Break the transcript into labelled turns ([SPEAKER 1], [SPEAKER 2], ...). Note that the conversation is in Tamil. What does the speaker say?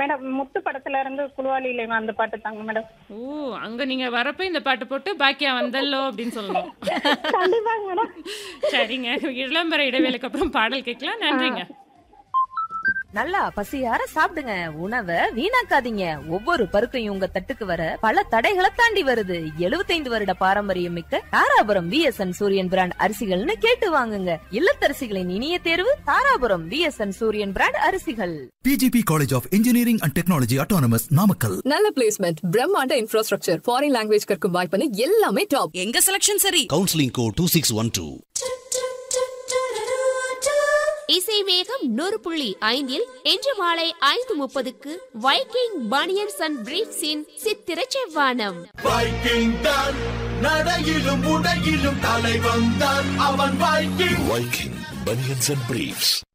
[SPEAKER 1] மேடம் முத்து படத்துல இருந்து குழுவாளியில அந்த பாட்டு தாங்க மேடம்
[SPEAKER 2] ஓ அங்க நீங்க வரப்ப இந்த பாட்டு போட்டு பாக்கியா வந்தல்லோ அப்படின்னு சொல்லணும்
[SPEAKER 1] கண்டிப்பாங்க மேடம்
[SPEAKER 2] சரிங்க விளம்பர இடைவேளைக்கு அப்புறம் பாடல் கேட்கலாம் நன்றிங்க
[SPEAKER 3] நல்லா பசியார சாப்பிடுங்க உணவை வீணாக்காதீங்க ஒவ்வொரு பருக்கையும் உங்க தட்டுக்கு வர பல தடைகளை தாண்டி வருது 75 வருட பாரம்பரியம் மிக்க தாராபுரம் விஎஸ்என் சூரியன் பிராண்ட் அரிசிகள்னு கேட்டு வாங்குங்க இல்லத்தரசிகளின் இனிய தேர்வு தாராபுரம் விஎஸ்என் சூரியன் பிராண்ட் அரிசிகள்
[SPEAKER 4] PGP College of Engineering and Technology Autonomous Namakkal.
[SPEAKER 5] நல்ல பிளேஸ்மெண்ட் பிரம்மாண்ட இன்ஃப்ராஸ்ட்ரக்சர் ஃபாரின் லாங்குவேஜ் கற்கும் வாய்ப்புன்னு எல்லாமே டாப்
[SPEAKER 6] எங்க செலக்ஷன் சரி
[SPEAKER 7] counseling code 2612.
[SPEAKER 8] இசை வேகம் நூறு புள்ளி ஐந்தில் இன்று மாலை ஐந்து முப்பதுக்கு வைக்கிங் பனியன்ஸ் அண்ட் பிரீப்ஸின் சித்திர செவ்வானம்
[SPEAKER 9] வைக்கிங் தான் நடையிலும் உடையிலும் தலை வந்தான் அவன் Viking
[SPEAKER 7] Viking Bunions and Briefs.